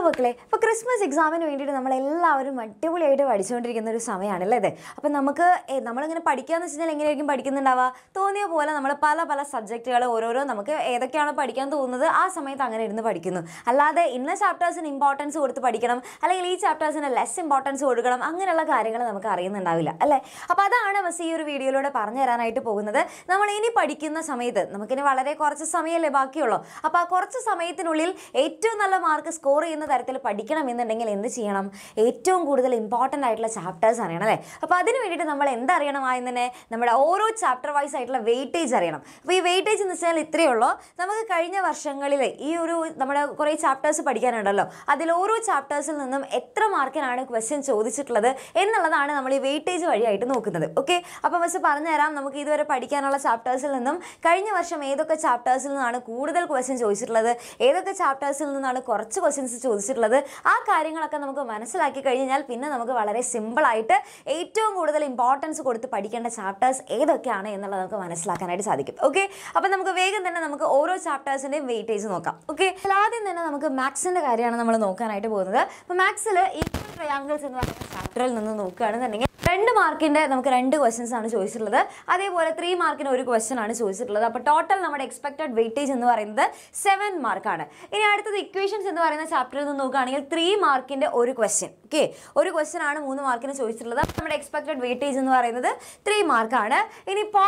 മക്കളെ ഇപ്പോൾ ക്രിസ്മസ് എക്സാമിന് വേണ്ടിയിട്ട് നമ്മളെല്ലാവരും അടിപൊളിയായിട്ട് പഠിച്ചുകൊണ്ടിരിക്കുന്ന ഒരു സമയമാണല്ലേ ഇത് അപ്പം നമുക്ക് ഏ, നമ്മളിങ്ങനെ പഠിക്കാന്ന് വെച്ച് കഴിഞ്ഞാൽ എങ്ങനെയായിരിക്കും പഠിക്കുന്നുണ്ടാവുക തോന്നിയ പോലെ നമ്മൾ പല പല സബ്ജക്റ്റുകൾ ഓരോരോ നമുക്ക് ഏതൊക്കെയാണോ പഠിക്കാൻ തോന്നുന്നത് ആ സമയത്ത് അങ്ങനെ ഇരുന്ന് പഠിക്കുന്നു അല്ലാതെ ഇന്ന ചാപ്റ്റേഴ്സിന് ഇമ്പോർട്ടൻസ് കൊടുത്ത് പഠിക്കണം അല്ലെങ്കിൽ ഈ ചാപ്റ്റേഴ്സിന് ലെസ് ഇമ്പോർട്ടൻസ് കൊടുക്കണം അങ്ങനെയുള്ള കാര്യങ്ങൾ നമുക്ക് അറിയുന്നുണ്ടാവില്ല അല്ലേ അപ്പോൾ അതാണ് ബസ് ഈ ഒരു വീഡിയോയിലൂടെ പറഞ്ഞു തരാനായിട്ട് പോകുന്നത് നമ്മൾ ഇനി പഠിക്കുന്ന സമയത്ത് നമുക്കിനി വളരെ കുറച്ച് സമയമല്ലേ ബാക്കിയുള്ളൂ അപ്പോൾ ആ കുറച്ച് സമയത്തിനുള്ളിൽ ഏറ്റവും നല്ല മാർക്ക് സ്കോർ ചെയ്യുന്ന തരത്തിൽ പഠിക്കണം എന്നുണ്ടെങ്കിൽ എന്ത് ചെയ്യണം ഏറ്റവും കൂടുതൽ ഇമ്പോർട്ടൻ്റ് ആയിട്ടുള്ള ചാപ്റ്റേഴ്സ് അറിയണം അല്ലേ അപ്പോൾ അതിന് വേണ്ടിയിട്ട് നമ്മൾ എന്തറിയണം ആദ്യം തന്നെ നമ്മുടെ ഓരോ ചാപ്റ്റർ വൈസ് ആയിട്ടുള്ള വെയിറ്റേജ് അറിയണം അപ്പോൾ ഈ വെയിറ്റേജ് എന്ന് വെച്ചാൽ ഇത്രയേ ഉള്ളൂ നമുക്ക് കഴിഞ്ഞ വർഷങ്ങളിൽ ഈ ഒരു നമ്മുടെ കുറേ ചാപ്റ്റേഴ്സ് പഠിക്കാനുണ്ടല്ലോ അതിൽ ഓരോ ചാപ്റ്റേഴ്സിൽ നിന്നും എത്ര മാർക്കിനാണ് ക്വസ്റ്റ്യൻ ചോദിച്ചിട്ടുള്ളത് എന്നുള്ളതാണ് നമ്മൾ ഈ വെയിറ്റേജ് വഴിയായിട്ട് നോക്കുന്നത് ഓക്കെ അപ്പോൾ ബസ് പറഞ്ഞുതരാം നമുക്ക് ഇതുവരെ പഠിക്കാനുള്ള ചാപ്റ്റേഴ്സിൽ നിന്നും കഴിഞ്ഞ വർഷം ഏതൊക്കെ ചാപ്റ്റേഴ്സിൽ നിന്നാണ് കൂടുതൽ ക്വസ്റ്റ്യൻ ചോദിച്ചിട്ടുള്ളത് ഏതൊക്കെ ചാപ്റ്റേഴ്സിൽ നിന്നാണ് കുറച്ച് ക്വസ്റ്റ്യൻസ് ചോദിച്ചിട്ടുള്ളത് ആ കാര്യങ്ങളൊക്കെ നമുക്ക് മനസ്സിലാക്കി കഴിഞ്ഞാൽ പിന്നെ നമുക്ക് വളരെ സിമ്പിളായിട്ട് ഏറ്റവും കൂടുതൽ ഇമ്പോർട്ടൻസ് കൊടുത്ത് പഠിക്കേണ്ട ചാപ്റ്റേഴ്സ് ഏതൊക്കെയാണ് എന്നുള്ളത് നമുക്ക് മനസ്സിലാക്കാനായിട്ട് സാധിക്കും ഓക്കെ അപ്പോൾ നമുക്ക് വേഗം തന്നെ നമുക്ക് ഓരോ ചാപ്റ്റേഴ്സിൻ്റെയും വെയിറ്റേജ് നോക്കാം ഓക്കെ ആദ്യം തന്നെ നമുക്ക് മാത്സിൻ്റെ കാര്യമാണ് നമ്മൾ നോക്കാനായിട്ട് പോകുന്നത് അപ്പോൾ മാത്സിൽ ഈക്വൽ ട്രയാങ്കിൾസ് എന്ന് പറയുന്ന ചാപ്റ്ററിൽ നിന്ന് നോക്കുകയാണെന്നുണ്ടെങ്കിൽ രണ്ട് മാർക്കിൻ്റെ നമുക്ക് രണ്ട് ക്വസ്റ്റ്യൻസ് ആണ് ചോദിച്ചിട്ടുള്ളത് അതേപോലെ ത്രീ മാർക്കിന് ഒരു ക്വസ്റ്റ്യൻ ആണ് ചോദിച്ചിട്ടുള്ളത് അപ്പോൾ ടോട്ടൽ നമ്മുടെ എക്സ്പെക്റ്റഡ് വെയിറ്റേജ് എന്ന് പറയുന്നത് സെവൻ മാർക്കാണ് ഇനി അടുത്തത് ഇക്വേഷൻസ് എന്ന് പറയുന്ന ചാപ്റ്ററിൽ നിന്ന് നോക്കുകയാണെങ്കിൽ ത്രീ മാർക്കിൻ്റെ ഒരു ക്വസ്റ്റ്യൻ ഓക്കെ ഒരു ക്വസ്റ്റ്യൻ ആണ് മൂന്ന് മാർക്കിന് ചോദിച്ചിട്ടുള്ളത് നമ്മുടെ എക്സ്പെക്റ്റഡ് വെയിറ്റേജ് എന്ന് പറയുന്നത് ത്രീ മാർക്കാണ് ഇനി പോ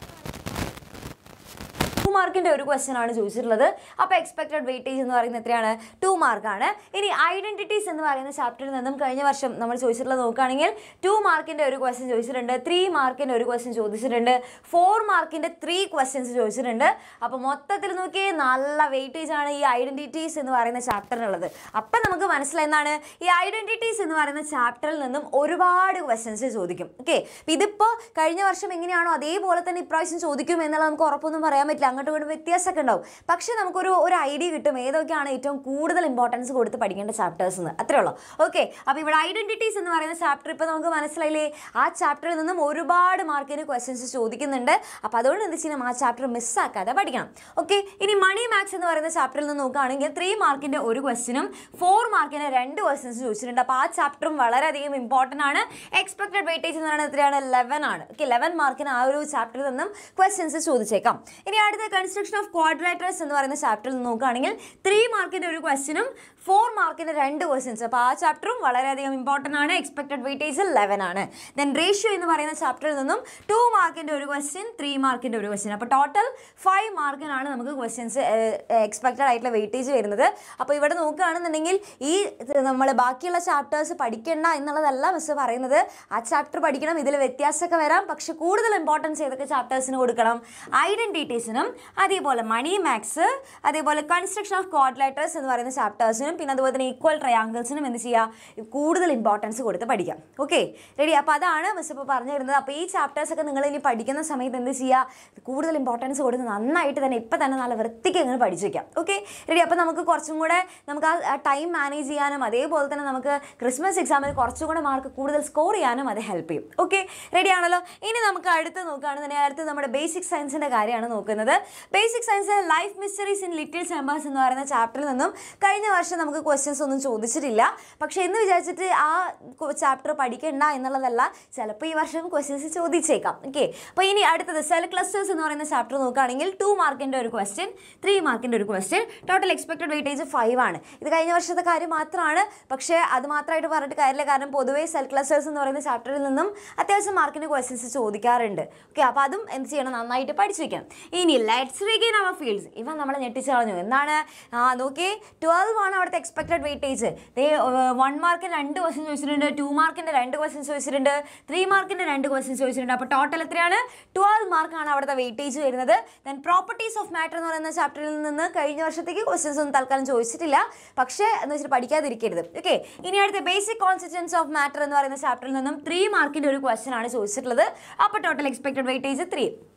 ടു മാർക്കിൻ്റെ ഒരു ക്വസ്റ്റ്യൻ ആണ് ചോദിച്ചിട്ടുള്ളത് അപ്പോൾ എക്സ്പെക്റ്റഡ് വെയിറ്റേജ് എന്ന് പറയുന്നത് എത്രയാണ് ടു മാർക്കാണ് ഇനി ഐഡൻറ്റിറ്റീസ് എന്ന് പറയുന്ന ചാപ്റ്ററിൽ നിന്നും കഴിഞ്ഞ വർഷം നമ്മൾ ചോദിച്ചിട്ടുള്ളത് നോക്കുകയാണെങ്കിൽ ടു മാർക്കിൻ്റെ ഒരു ക്വസ്റ്റ്യൻ ചോദിച്ചിട്ടുണ്ട് ത്രീ മാർക്കിൻ്റെ ഒരു ക്വസ്റ്റ്യൻ ചോദിച്ചിട്ടുണ്ട് ഫോർ മാർക്കിൻ്റെ ത്രീ ക്വസ്റ്റ്യൻസ് ചോദിച്ചിട്ടുണ്ട് അപ്പോൾ മൊത്തത്തിൽ നോക്കിയേ നല്ല വെയിറ്റേജ് ആണ് ഈ ഐഡൻറ്റിറ്റീസ് എന്ന് പറയുന്ന ചാപ്റ്ററിനുള്ളത് അപ്പം നമുക്ക് മനസ്സിലായി എന്താണ് ഈ ഐഡൻറ്റിറ്റീസ് എന്ന് പറയുന്ന ചാപ്റ്ററിൽ നിന്നും ഒരുപാട് ക്വസ്റ്റ്യൻസ് ചോദിക്കും ഓക്കെ ഇതിപ്പോൾ കഴിഞ്ഞ വർഷം എങ്ങനെയാണോ അതേപോലെ തന്നെ ഇപ്രാവശ്യം ചോദിക്കും എന്നുള്ളത് നമുക്ക് ഉറപ്പൊന്നും പറയാൻ പറ്റില്ല അങ്ങോട്ടും ഇങ്ങോട്ടും വ്യത്യാസമൊക്കെ ഉണ്ടാവും പക്ഷേ നമുക്കൊരു ഒരു ഐഡിയ കിട്ടും ഏതൊക്കെയാണ് ഏറ്റവും കൂടുതൽ ഇമ്പോർട്ടൻസ് കൊടുത്ത് പഠിക്കേണ്ട ചാപ്റ്റേഴ്സ് എന്ന് അത്രേ ഉള്ളൂ ഓക്കെ അപ്പോൾ ഇവിടെ ഐഡൻറ്റിറ്റീസ് എന്ന് പറയുന്ന ചാപ്റ്റർ ഇപ്പോൾ നമുക്ക് മനസ്സിലായില്ലേ ആ ചാപ്റ്ററിൽ നിന്നും ഒരുപാട് മാർക്കിന് ക്വസ്റ്റ്യൻസ് ചോദിക്കുന്നുണ്ട് അപ്പോൾ അതുകൊണ്ട് എന്ത് ചെയ്യണം ആ ചാപ്റ്റർ മിസ്സാക്കാതെ പഠിക്കണം ഓക്കെ ഇനി മണി മാത്സ് എന്ന് പറയുന്ന ചാപ്റ്ററിൽ നിന്ന് നോക്കുകയാണെങ്കിൽ ത്രീ മാർക്കിൻ്റെ ഒരു ക്വസ്റ്റ്യനും ഫോർ മാർക്കിന് രണ്ട് ക്വസ്റ്റ്യൻസ് ചോദിച്ചിട്ടുണ്ട് അപ്പോൾ ആ ചാപ്റ്ററും വളരെയധികം ഇമ്പോർട്ടൻ്റ് ആണ് എക്സ്പെക്റ്റഡ് വെയിറ്റേജ് എന്ന് പറയുന്നത് എത്രയാണ് ലെവൻ ആണ് ഓക്കെ ലെവൻ മാർക്കിന് ആ ഒരു ചാപ്റ്ററിൽ നിന്നും ക്വസ്റ്റ്യൻസ് ചോദിച്ചേക്കാം ഇനി അടുത്ത കൺസ്ട്രക്ഷൻ ഓഫ് ക്വാഡ്രേറ്റേഴ്സ് എന്ന് പറയുന്ന ചാപ്റ്ററിൽ നോക്കുകയാണെങ്കിൽ ത്രീ മാർക്കിൻ്റെ ഒരു ക്വസ്റ്റ്യനും ഫോർ മാർക്കിൻ്റെ രണ്ട് ക്വസ്റ്റ്യൻസ് അപ്പോൾ ആ ചാപ്റ്ററും വളരെയധികം ഇമ്പോർട്ടൻ്റ് ആണ് എക്സ്പെക്റ്റഡ് വെയിറ്റേജ് ലെവൻ ആണ് ദെൻ റേഷ്യോ എന്ന് പറയുന്ന ചാപ്റ്ററിൽ നിന്നും ടു മാർക്കിൻ്റെ ഒരു ക്വസ്റ്റ്യൻ ത്രീ മാർക്കിൻ്റെ ഒരു ക്വസ്റ്റ്യൻ അപ്പോൾ ടോട്ടൽ ഫൈവ് മാർക്കിനാണ് നമുക്ക് ക്വസ്റ്റ്യൻസ് എക്സ്പെക്റ്റഡ് ആയിട്ടുള്ള വെയിറ്റേജ് വരുന്നത് അപ്പോൾ ഇവിടെ നോക്കുകയാണെന്നുണ്ടെങ്കിൽ ഈ നമ്മൾ ബാക്കിയുള്ള ചാപ്റ്റേഴ്സ് പഠിക്കേണ്ട എന്നുള്ളതല്ല മിസ് പറയുന്നത് ആ ചാപ്റ്റർ പഠിക്കണം ഇതിൽ വ്യത്യാസമൊക്കെ വരാം പക്ഷെ കൂടുതൽ ഇമ്പോർട്ടൻസ് ഏതൊക്കെ ചാപ്റ്റേഴ്സിന് കൊടുക്കണം ഐഡൻറ്റിറ്റീസിനും അതേപോലെ മണി മാത്സ് അതേപോലെ കൺസ്ട്രക്ഷൻ ഓഫ് കോഡ്ലേറ്റേഴ്സ് എന്ന് പറയുന്ന ചാപ്റ്റേഴ്സിനും പിന്നെ അതുപോലെ തന്നെ ഈക്വൽ ട്രയാങ്കിൾസിനും എന്ത് ചെയ്യുക കൂടുതൽ ഇമ്പോർട്ടൻസ് കൊടുത്ത് പഠിക്കാം ഓക്കെ റെഡി അപ്പോൾ അതാണ് മിസ് ഇപ്പോൾ പറഞ്ഞു തരുന്നത് അപ്പോൾ ഈ ചാപ്റ്റേഴ്സ് ഒക്കെ നിങ്ങൾ ഇനി പഠിക്കുന്ന സമയത്ത് എന്ത് ചെയ്യുക കൂടുതൽ ഇമ്പോർട്ടൻസ് കൊടുത്ത് നന്നായിട്ട് തന്നെ ഇപ്പം തന്നെ നല്ല വൃത്തിക്ക് ഇങ്ങനെ പഠിച്ചു വയ്ക്കാം ഓക്കെ റെഡി അപ്പോൾ നമുക്ക് കുറച്ചും കൂടെ നമുക്ക് ആ ടൈം മാനേജ് ചെയ്യാനും അതേപോലെ തന്നെ നമുക്ക് ക്രിസ്മസ് എക്സാമിൽ കുറച്ചും കൂടെ മാർക്ക് കൂടുതൽ സ്കോർ ചെയ്യാനും അത് ഹെൽപ്പ് ചെയ്യും ഓക്കെ റെഡി ആണല്ലോ ഇനി നമുക്ക് അടുത്ത് നോക്കുകയാണെന്നുണ്ടെങ്കിൽ അടുത്ത് നമ്മുടെ ബേസിക് സയൻസിൻ്റെ കാര്യമാണ് നോക്കുന്നത് basic science life mysteries in little chambers എന്ന് പറയുന്ന ചാപ്റ്ററിൽ നിന്നും കഴിഞ്ഞ വർഷം നമുക്ക് ക്വസ്റ്റ്യൻസ് ഒന്നും ചോദിച്ചിട്ടില്ല പക്ഷേ എന്ന് വിചാരിച്ചിട്ട് ആ ചാപ്റ്റർ പഠിക്കണ്ട എന്നുള്ളതല്ല ചിലപ്പോൾ ഈ വർഷം ക്വസ്റ്റ്യൻസ് ചോദിച്ചേക്കാം ഓക്കെ അപ്പോൾ ഇനി അടുത്തത് സെൽ ക്ലസ്റ്റേഴ്സ് എന്ന് പറയുന്ന ചാപ്റ്റർ നോക്കുകയാണെങ്കിൽ ടു മാർക്കിൻ്റെ ഒരു ക്വസ്റ്റ്യൻ ത്രീ മാർക്കിൻ്റെ ഒരു question total expected weightage five ആണ് ഇത് കഴിഞ്ഞ വർഷത്തെ കാര്യം മാത്രമാണ് പക്ഷേ അത് മാത്രമായിട്ട് പറഞ്ഞിട്ട് കാര്യമില്ല കാരണം പൊതുവേ സെൽ ക്ലസ്റ്റേഴ്സ് എന്ന് പറയുന്ന ചാപ്റ്ററിൽ നിന്നും അത്യാവശ്യം മാർക്കിന് ക്വസ്റ്റ്യൻസ് ചോദിക്കാറുണ്ട് ഓക്കെ അപ്പോൾ അതും എന്ത് ചെയ്യണം നന്നായിട്ട് പഠിച്ചു വെക്കണം ഇനി ലെറ്റ്സ് റീഗെയിൻ അവർ ഫീൽഡ്സ് ഇവ നമ്മളെ ഞെട്ടിച്ച് കളഞ്ഞു എന്താണ് ആ നോക്കിയേ ട്വൽവ് ആണ് അവിടുത്തെ എക്സ്പെക്റ്റഡ് വെയിറ്റേജ് ദേ വൺ മാർക്കിന് രണ്ട് ക്വസ്റ്റ്യൻ ചോദിച്ചിട്ടുണ്ട് ടു മാർക്കിൻ്റെ രണ്ട് ക്വസ്റ്റ്യൻ ചോദിച്ചിട്ടുണ്ട് ത്രീ മാർക്കിൻ്റെ രണ്ട് ക്വസ്റ്റ്യൻ ചോദിച്ചിട്ടുണ്ട് അപ്പോൾ ടോട്ടൽ എത്രയാണ് ട്വൽവ് മാർക്കാണ് അവിടുത്തെ വെയിറ്റേജ് വരുന്നത് ദെൻ പ്രോപ്പർട്ടീസ് ഓഫ് മാറ്റർ എന്ന് പറയുന്ന ചാപ്റ്ററിൽ നിന്ന് കഴിഞ്ഞ വർഷത്തേക്ക് ക്വസ്റ്റ്യൻസ് ഒന്നും തൽക്കാലം ചോദിച്ചിട്ടില്ല പക്ഷേ എന്ന് വെച്ചിട്ട് പഠിക്കാതിരിക്കരുത് ഓക്കെ ഇനി അടുത്ത ബേസിക് കോൺസിസ്റ്റൻസ് ഓഫ് മാറ്റർ എന്ന് പറയുന്ന ചാപ്റ്ററിൽ നിന്നും ത്രീ മാർക്കിൻ്റെ ഒരു ക്വസ്റ്റ്യൻ ആണ് ചോദിച്ചിട്ടുള്ളത് അപ്പോൾ ടോട്ടൽ എക്സ്പെക്റ്റഡ് വെയിറ്റേജ് ത്രീ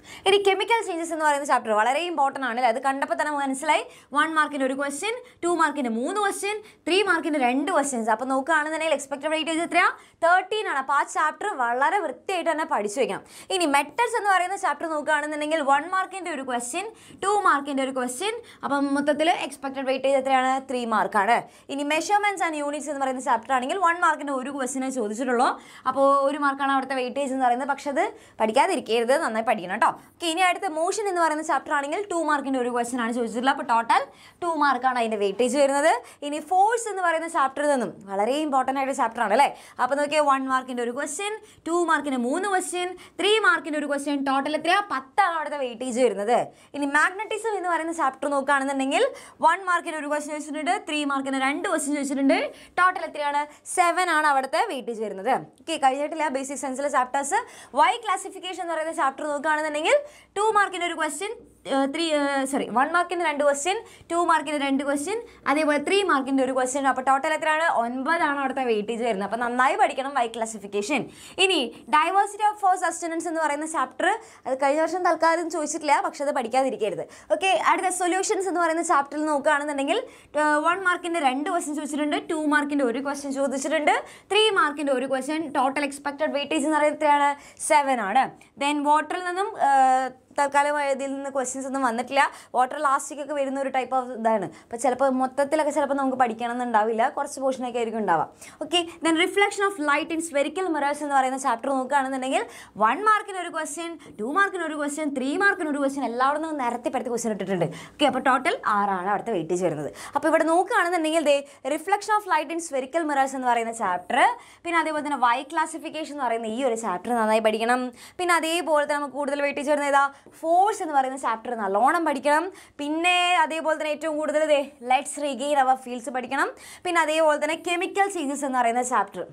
ഇനി കെമിക്കൽ ചേഞ്ചസ് എന്ന് പറയുന്ന ചാപ്റ്റർ വളരെ ഇമ്പോർട്ടൻ്റ് ആണ് അത് കണ്ടപ്പോൾ തന്നെ മനസ്സിലായി വൺ മാർക്കിന് ഒരു ക്വസ്റ്റ്യൻ ടു മാർക്കിന് മൂന്ന് ക്വസ്റ്റ്യൻ ത്രീ മാർക്കിന് രണ്ട് ക്വസ്റ്റ്യൻസ് അപ്പോൾ നോക്കുകയാണെന്നുണ്ടെങ്കിൽ എക്സ്പെക്ടഡ് വെയിറ്റേജ് എത്രയാ തേർട്ടീൻ ആണ് അപ്പോൾ ആ ചാപ്റ്റർ വളരെ വൃത്തിയായിട്ട് തന്നെ പഠിച്ചു വെക്കണം ഇനി മെറ്റൽസ് എന്ന് പറയുന്ന ചാപ്റ്റർ നോക്കുകയാണെന്നുണ്ടെങ്കിൽ വൺ മാർക്കിൻ്റെ ഒരു ക്വസ്റ്റ്യൻ ടു മാർക്കിൻ്റെ ഒരു ക്വസ്റ്റ്യൻ അപ്പം മൊത്തത്തിൽ എക്സ്പെക്ടഡ് വെയിറ്റേജ് എത്രയാണ് ത്രീ മാർക്കാണ് ഇനി മെഷർമെൻറ്റ്സ് ആൻഡ് യൂണിറ്റ്സ് എന്ന് പറയുന്ന ചാപ്റ്റർ ആണെങ്കിൽ വൺ മാർക്കിൻ്റെ ഒരു ക്വസ്റ്റിനെ ചോദിച്ചിട്ടുള്ളൂ അപ്പോൾ ഒരു മാർക്കാണ് അവിടുത്തെ വെയിറ്റേജ് എന്ന് പറയുന്നത് പക്ഷെ അത് പഠിക്കാതിരിക്കരുത് നന്നായി പഠിക്കണം കേട്ടോ ഓക്കെ ഇനി അടുത്ത മോഷൻ എന്ന് പറയുന്ന ചാപ്റ്റർ ആണെങ്കിൽ ടു മാർക്കിൻ്റെ ഒരു ക്വസ്റ്റൻ ആണ് ചോദിച്ചിട്ടുള്ളത് അപ്പോൾ ടോട്ടൽ ടു മാർക്കാണ് അതിൻ്റെ വെയിറ്റേജ് വരുന്നത് ഇനി ഫോഴ്സ് എന്ന് പറയുന്ന ചാപ്റ്ററിൽ നിന്നും വളരെ ഇമ്പോർട്ടൻ്റ് ആയിട്ട് ചാപ്റ്റർ ആണ് അല്ലേ അപ്പോൾ നോക്കിയാൽ വൺ മാർക്കിൻ്റെ ഒരു ക്വസ്റ്റ്യൻ ടു മാർക്കിന് മൂന്ന് ക്വസ്റ്റ്യൻ ത്രീ മാർക്കിൻ്റെ ഒരു ക്വസ്റ്റ്യൻ ടോട്ടൽ എത്രയാ പത്താണ് അവിടുത്തെ വെയിറ്റേജ് വരുന്നത് ഇനി മാഗ്നറ്റിസം എന്ന് പറയുന്ന ചാപ്റ്റർ നോക്കുകയാണെന്നുണ്ടെങ്കിൽ വൺ മാർക്കിന് ഒരു ക്വസ്റ്റ്യൻ ചോദിച്ചിട്ടുണ്ട് ത്രീ മാർക്കിന് രണ്ട് ക്വസ്റ്റ്യൻ ചോദിച്ചിട്ടുണ്ട് ടോട്ടൽ എത്രയാണ് സെവൻ ആണ് അവിടുത്തെ വെയിറ്റേജ് വരുന്നത് ഓക്കെ കഴിഞ്ഞിട്ടില്ല ബേസിക് സയൻസിലെ ചാപ്റ്റേഴ്സ് വൈ ക്ലാസിഫിക്കേഷൻ എന്ന് പറയുന്ന ചാപ്റ്റർ നോക്കുകയാണെന്നുണ്ടെങ്കിൽ ടു മാർക്കിന് ഒരു ക്വസ്റ്റ്യൻ ത്രീ സോറി വൺ മാർക്കിന് രണ്ട് ക്വസ്റ്റ്യൻ ടു മാർക്കിന് രണ്ട് ക്വസ്റ്റ്യൻ അതേപോലെ ത്രീ മാർക്കിൻ്റെ ഒരു ക്വസ്റ്റ്യൻ അപ്പോൾ ടോട്ടൽ എത്രയാണ് ഒൻപതാണ് അവിടുത്തെ വെയിറ്റേജ് വരുന്നത് അപ്പോൾ നന്നായി പഠിക്കണം വൈ ക്ലാസിഫിക്കേഷൻ ഇനി ഡൈവേഴ്സിറ്റി ഓഫ് ഫോർ സസ്റ്റനൻസ് എന്ന് പറയുന്ന ചാപ്റ്റർ അത് കഴിഞ്ഞ വർഷം തൽക്കാലം ചോദിച്ചിട്ടില്ല പക്ഷെ അത് പഠിക്കാതിരിക്കരുത് ഓക്കെ അടുത്ത സൊല്യൂഷൻസ് എന്ന് പറയുന്ന ചാപ്റ്ററിൽ നോക്കുകയാണെന്നുണ്ടെങ്കിൽ വൺ മാർക്കിൻ്റെ രണ്ട് ക്വസ്റ്റ്യൻ ചോദിച്ചിട്ടുണ്ട് ടു മാർക്കിൻ്റെ ഒരു ക്വസ്റ്റ്യൻ ചോദിച്ചിട്ടുണ്ട് ത്രീ മാർക്കിൻ്റെ ഒരു ക്വസ്റ്റ്യൻ ടോട്ടൽ എക്സ്പെക്റ്റഡ് വെയിറ്റേജ് എന്ന് പറയുന്നത് എത്രയാണ് സെവൻ ആണ് ദെൻ വാട്ടറിൽ നിന്നും ആ, തൽക്കാലം ഇതിൽ നിന്ന് ക്വസ്റ്റ്യൻസ് ഒന്നും വന്നിട്ടില്ല വാട്ടർ ലാസ്റ്റിക്കൊക്കെ വരുന്ന ഒരു ടൈപ്പ് ഓഫ് ഇതാണ് അപ്പോൾ ചിലപ്പോൾ മൊത്തത്തിലൊക്കെ ചിലപ്പോൾ നമുക്ക് പഠിക്കണം എന്നുണ്ടാവില്ല കുറച്ച് പോർഷനൊക്കെ ആയിരിക്കും ഉണ്ടാവാം okay then reflection of light in spherical mirrors എന്ന് പറയുന്ന ചാപ്റ്റർ നോക്കുകയാണെന്നുണ്ടെങ്കിൽ വൺ മാർക്കിന് ഒരു ക്വസ്റ്റ്യൻ ടു മാർക്കിന് ഒരു ക്വസ്റ്റ്യൻ ത്രീ മാർക്കിന് ഒരു ക്വസ്റ്റ്യൻ എല്ലാവരും നിന്നും നിരത്തി പരത്തി ക്വസ്റ്റ്യൻ ഇട്ടിട്ടുണ്ട് ഓക്കെ അപ്പോൾ ടോട്ടൽ ആറാണ് അവിടുത്തെ വെയിറ്റേജ് വരുന്നത് അപ്പോൾ ഇവിടെ നോക്കുകയാണെന്നുണ്ടെങ്കിൽ ദേ reflection of light in spherical mirrors എന്ന് പറയുന്ന ചാപ്റ്റർ പിന്നെ അതേപോലെ തന്നെ വൈ ക്ലാസിഫിക്കേഷൻ എന്ന് പറയുന്ന ഈ ഒരു ചാപ്റ്റർ നന്നായി പഠിക്കണം പിന്നെ അതേപോലെ തന്നെ നമുക്ക് കൂടുതൽ വെയിറ്റേജ് വരുന്നത് ഏതാ ഫോഴ്സ് എന്ന് പറയുന്ന ചാപ്റ്റർ നല്ലോണം പഠിക്കണം പിന്നെ അതേപോലെ തന്നെ ഏറ്റവും കൂടുതൽ ദേ ലെറ്റ്സ് റിഗെയിൻ അവർ ഫീൽഡ്സ് പഠിക്കണം പിന്നെ അതേപോലെ തന്നെ കെമിക്കൽ ചേഞ്ചസ് എന്ന് പറയുന്ന ചാപ്റ്റർ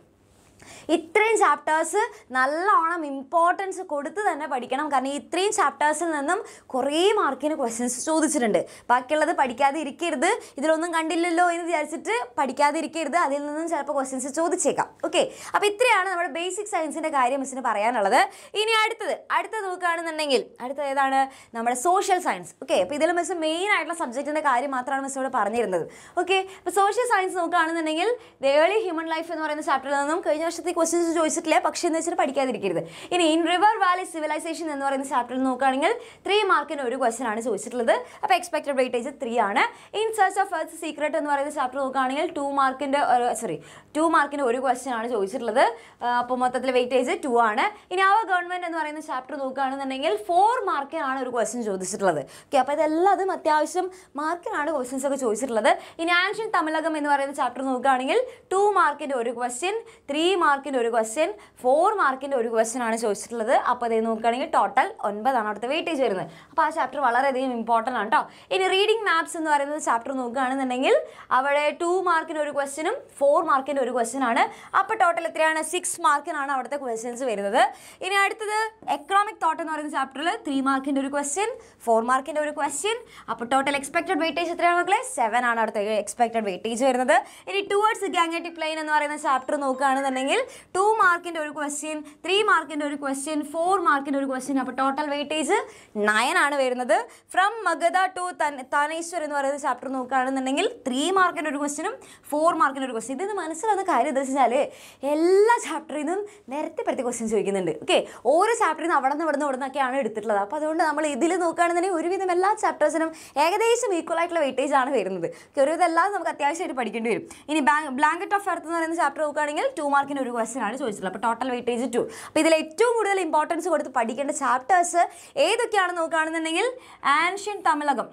ഇത്രയും ചാപ്റ്റേഴ്സ് നല്ലോണം ഇമ്പോർട്ടൻസ് കൊടുത്ത് തന്നെ പഠിക്കണം കാരണം ഈ ഇത്രയും ചാപ്റ്റേഴ്സിൽ നിന്നും കുറേ മാർക്കിന് ക്വസ്റ്റ്യൻസ് ചോദിച്ചിട്ടുണ്ട് ബാക്കിയുള്ളത് പഠിക്കാതെ ഇരിക്കരുത് ഇതിലൊന്നും കണ്ടില്ലല്ലോ എന്ന് വിചാരിച്ചിട്ട് പഠിക്കാതെ ഇരിക്കരുത് അതിൽ നിന്നും ചിലപ്പോൾ ക്വസ്റ്റ്യൻസ് ചോദിച്ചേക്കാം ഓക്കെ അപ്പോൾ ഇത്രയാണ് നമ്മുടെ ബേസിക് സയൻസിൻ്റെ കാര്യം മിസ്സിന് പറയാനുള്ളത് ഇനി അടുത്തത് അടുത്തത് നോക്കുകയാണെന്നുണ്ടെങ്കിൽ അടുത്തത് ഏതാണ് നമ്മുടെ സോഷ്യൽ സയൻസ് ഓക്കെ അപ്പോൾ ഇതിൽ മിസ് മെയിൻ ആയിട്ടുള്ള സബ്ജക്റ്റിൻ്റെ കാര്യം മാത്രമാണ് മിസ് ഇവിടെ പറഞ്ഞിരുന്നത് ഓക്കെ അപ്പോൾ സോഷ്യൽ സയൻസ് നോക്കുകയാണെന്നുണ്ടെങ്കിൽ ഏർലി ഹ്യൂമൻ ലൈഫ് എന്ന് പറയുന്ന ചാപ്റ്ററിൽ നിന്നും കഴിഞ്ഞ വർഷത്തെ ക്വസ്റ്റ്യൻസ് ചോദിച്ചിട്ടില്ല പക്ഷേ എന്ന് വെച്ചിട്ട് പഠിക്കാതിരിക്കരുത് ഇനി ഇൻ റിവർ വാലി സിവിലൈസേഷൻ എന്ന് പറയുന്ന ചാപ്റ്ററിൽ നോക്കുകയാണെങ്കിൽ ത്രീ മാർക്കിന് ഒരു ക്വസ്റ്റൻ ആണ് ചോദിച്ചിട്ടുള്ളത് അപ്പോൾ എക്സ്പെക്റ്റഡ് വെയിറ്റേജ് ത്രീ ആണ് in search of earth secret എന്ന് പറയുന്ന ചാപ്റ്റർ നോക്കുകയാണെങ്കിൽ ടു മാർക്കിൻ്റെ സോറി ടു മാർക്കിന് ഒരു ക്വസ്റ്റൻ ആണ് ചോദിച്ചിട്ടുള്ളത് അപ്പോൾ മൊത്തത്തിൽ വെയിറ്റേജ് ടു ആണ് ഇനി അവ ഗവൺമെൻറ് എന്ന് പറയുന്ന ചാപ്റ്റർ നോക്കുകയാണെന്നുണ്ടെങ്കിൽ ഫോർ മാർക്കിനാണ് ഒരു ക്വസ്റ്റൻ ചോദിച്ചിട്ടുള്ളത് ഓക്കെ അപ്പോൾ ഇതെല്ലാതും അത്യാവശ്യം മാർക്കിനാണ് ക്വസ്റ്റ്യൻസ് ഒക്കെ ചോദിച്ചിട്ടുള്ളത് ഇനി ആൻഷ്യൻ തമിഴകം എന്ന് പറയുന്ന ചാപ്റ്റർ നോക്കുകയാണെങ്കിൽ ടു മാർക്കിൻ്റെ ഒരു ക്വസ്റ്റ്യൻ ത്രീ മാർക്കിൻ്റെ ഒരു ക്വസ്റ്റ്യൻ ഫോർ മാർക്കിൻ്റെ ഒരു ക്വസ്റ്റ്യൻ ആണ് ചോദിച്ചിട്ടുള്ളത് അപ്പോൾ അത് നോക്കുകയാണെങ്കിൽ ടോട്ടൽ ഒൻപതാണ് അവിടുത്തെ വെയിറ്റേജ് വരുന്നത് അപ്പോൾ ആ ചാപ്റ്റർ വളരെയധികം ഇമ്പോർട്ടൻ്റ് ആണ് കേട്ടോ ഇനി റീഡിംഗ് മാപ്സ് എന്ന് പറയുന്നത് ചാപ്റ്റർ നോക്കുകയാണെന്നുണ്ടെങ്കിൽ അവിടെ ടു മാർക്കിന് ഒരു ക്വസ്റ്റ്യനും ഫോർ മാർക്കിൻ്റെ ഒരു ക്വസ്റ്റ്യൻ ആണ് അപ്പോൾ ടോട്ടൽ എത്രയാണ് സിക്സ് മാർക്കിനാണ് അവിടുത്തെ ക്വസ്റ്റ്യൻസ് വരുന്നത് ഇനി അടുത്തത് എക്കണോമിക് തോട്ട് എന്ന് പറയുന്ന ചാപ്റ്ററിൽ ത്രീ മാർക്കിൻ്റെ ഒരു ക്വസ്റ്റ്യൻ ഫോർ മാർക്കിൻ്റെ ഒരു ക്വസ്റ്റ്യൻ അപ്പോൾ ടോട്ടൽ എക്സ്പെക്റ്റഡ് വെയിറ്റേജ് എത്രയാണ് മക്കളെ സെവൻ ആണ് അവിടുത്തെ എക്സ്പെക്റ്റഡ് വെയിറ്റേജ് വരുന്നത് ഇനി ടുവേർഡ്സ് ഗാങ്ങറ്റിക് പ്ലെയിൻ എന്ന് പറയുന്ന ചാപ്റ്റർ നോക്കുകയാണെന്നുണ്ടെങ്കിൽ ടു മാർക്കിൻ്റെ ഒരു ക്വസ്റ്റ്യൻ ത്രീ മാർക്കിൻ്റെ ഒരു ക്വസ്റ്റ്യൻ ഫോർ മാർക്കിൻ്റെ ഒരു ക്വസ്റ്റ്യൻ അപ്പോൾ ടോട്ടൽ വെയിറ്റേജ് നയൻ ആണ് വരുന്നത് ഫ്രം മഗധ ടു താനേശ്വർ എന്ന് പറയുന്ന ചാപ്റ്റർ നോക്കുകയാണെന്നുണ്ടെങ്കിൽ ത്രീ മാർക്കിൻ്റെ ഒരു ക്വസ്റ്റ്യനും ഫോർ മാർക്കിൻ്റെ ഒരു ക്വസ്റ്റ്യൻ ഇത് മനസ്സിലാവുന്ന കാര്യം എന്താ വെച്ചാൽ എല്ലാ ചാപ്റ്ററിൽ നിന്നും നിരത്തി പരത്തി ക്വസ്റ്റ്യൻ ചോദിക്കുന്നുണ്ട് ഓക്കെ ഓരോ ചാപ്റ്ററിൽ നിന്ന് അവിടെ നിന്ന് ഇവിടെ നിന്ന് ഇവിടെ നിന്നൊക്കെയാണ് എടുത്തിട്ടുള്ളത് അപ്പോൾ അതുകൊണ്ട് നമ്മൾ ഇതിൽ നോക്കുകയാണെന്നുണ്ടെങ്കിൽ ഒരുവിധം എല്ലാ ചാപ്റ്റേഴ്സിനും ഏകദേശം ഈക്വൽ ആയിട്ടുള്ള വെയിറ്റേജ് ആണ് വരുന്നത് Okay, ഒരുവിധം എല്ലാം നമുക്ക് അത്യാവശ്യമായിട്ട് പഠിക്കേണ്ടി വരും ഇനി ബ്ലാങ്കറ്റ് ഓഫ് എർത്ത് എന്ന് പറയുന്ന ചാപ്റ്റർ നോക്കുകയാണെങ്കിൽ ടു മാർക്കിന് ഒരു ക്വസ്റ്റൻ ആണ് ചോദിച്ചിട്ടുള്ളത് അപ്പോൾ ടോട്ടൽ വെയിറ്റേജ് ടു അപ്പോൾ ഇതിൽ ഏറ്റവും കൂടുതൽ ഇമ്പോർട്ടൻസ് കൊടുത്ത് പഠിക്കേണ്ട ചാപ്റ്റേഴ്സ് ഏതൊക്കെയാണെന്ന് നോക്കുകയാണെന്നുണ്ടെങ്കിൽ ആൻഷ്യൻ തമിഴകം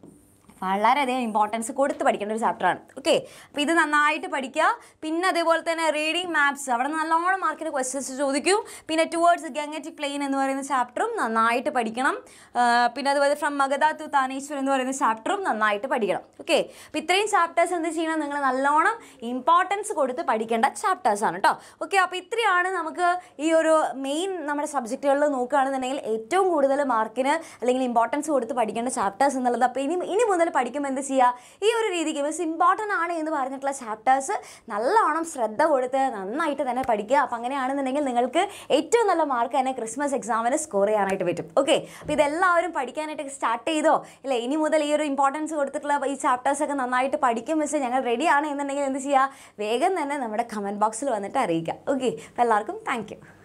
വളരെയധികം ഇമ്പോർട്ടൻസ് കൊടുത്ത് പഠിക്കേണ്ട ഒരു ചാപ്റ്ററാണ് ഓക്കെ അപ്പോൾ ഇത് നന്നായിട്ട് പഠിക്കുക പിന്നെ അതേപോലെ തന്നെ റീഡിങ് മാപ്സ് അവിടെ നല്ലോണം മാർക്കിന് ക്വസ്റ്റ്യൻസ് ചോദിക്കും പിന്നെ ടുവേർഡ്സ് ഗംഗറ്റിക് പ്ലെയിൻ എന്ന് പറയുന്ന ചാപ്റ്ററും നന്നായിട്ട് പഠിക്കണം ആ, പിന്നെ അതുപോലെ ഫ്രം മഗധ ടു താനേശ്വർ എന്ന് പറയുന്ന ചാപ്റ്ററും നന്നായിട്ട് പഠിക്കണം ഓക്കെ അപ്പോൾ ഇത്രയും ചാപ്റ്റേഴ്സ് എന്ത് ചെയ്യണം നിങ്ങൾ നല്ലോണം ഇമ്പോർട്ടൻസ് കൊടുത്ത് പഠിക്കേണ്ട ചാപ്റ്റേഴ്സാണ് കേട്ടോ ഓക്കെ അപ്പോൾ ഇത്രയാണ് നമുക്ക് ഈ ഒരു മെയിൻ നമ്മുടെ സബ്ജക്റ്റുകളിൽ നോക്കുകയാണെന്നുണ്ടെങ്കിൽ ഏറ്റവും കൂടുതൽ മാർക്കിന് അല്ലെങ്കിൽ ഇമ്പോർട്ടൻസ് കൊടുത്ത് പഠിക്കേണ്ട ചാപ്റ്റേഴ്സ് എന്നുള്ളത് അപ്പോൾ ഇനി ഇനി മുതൽ പഠിക്കുമ്പോൾ എന്ത് ചെയ്യുക ഈ ഒരു രീതിക്ക് മിസ് ഇമ്പോർട്ടൻ്റ് ആണ് എന്ന് പറഞ്ഞിട്ടുള്ള ചാപ്റ്റേഴ്സ് നല്ലോണം ശ്രദ്ധ കൊടുത്ത് നന്നായിട്ട് തന്നെ പഠിക്കുക അപ്പം അങ്ങനെയാണെന്നുണ്ടെങ്കിൽ നിങ്ങൾക്ക് ഏറ്റവും നല്ല മാർക്ക് തന്നെ ക്രിസ്മസ് എക്സാമിന് സ്കോർ ചെയ്യാനായിട്ട് പറ്റും ഓക്കെ അപ്പോൾ ഇതെല്ലാവരും പഠിക്കാനായിട്ട് സ്റ്റാർട്ട് ചെയ്തോ ഇല്ല ഇനി മുതൽ ഈ ഒരു ഇമ്പോർട്ടൻസ് കൊടുത്തിട്ടുള്ള ഈ ചാപ്റ്റേഴ്സ് ഒക്കെ നന്നായിട്ട് പഠിക്കും മിസ് ഞങ്ങൾ റെഡിയാണ് എന്നുണ്ടെങ്കിൽ എന്ത് ചെയ്യുക വേഗം തന്നെ നമ്മുടെ കമൻറ്റ് ബോക്സിൽ വന്നിട്ട് അറിയിക്കുക ഓക്കെ അപ്പോൾ എല്ലാവർക്കും താങ്ക്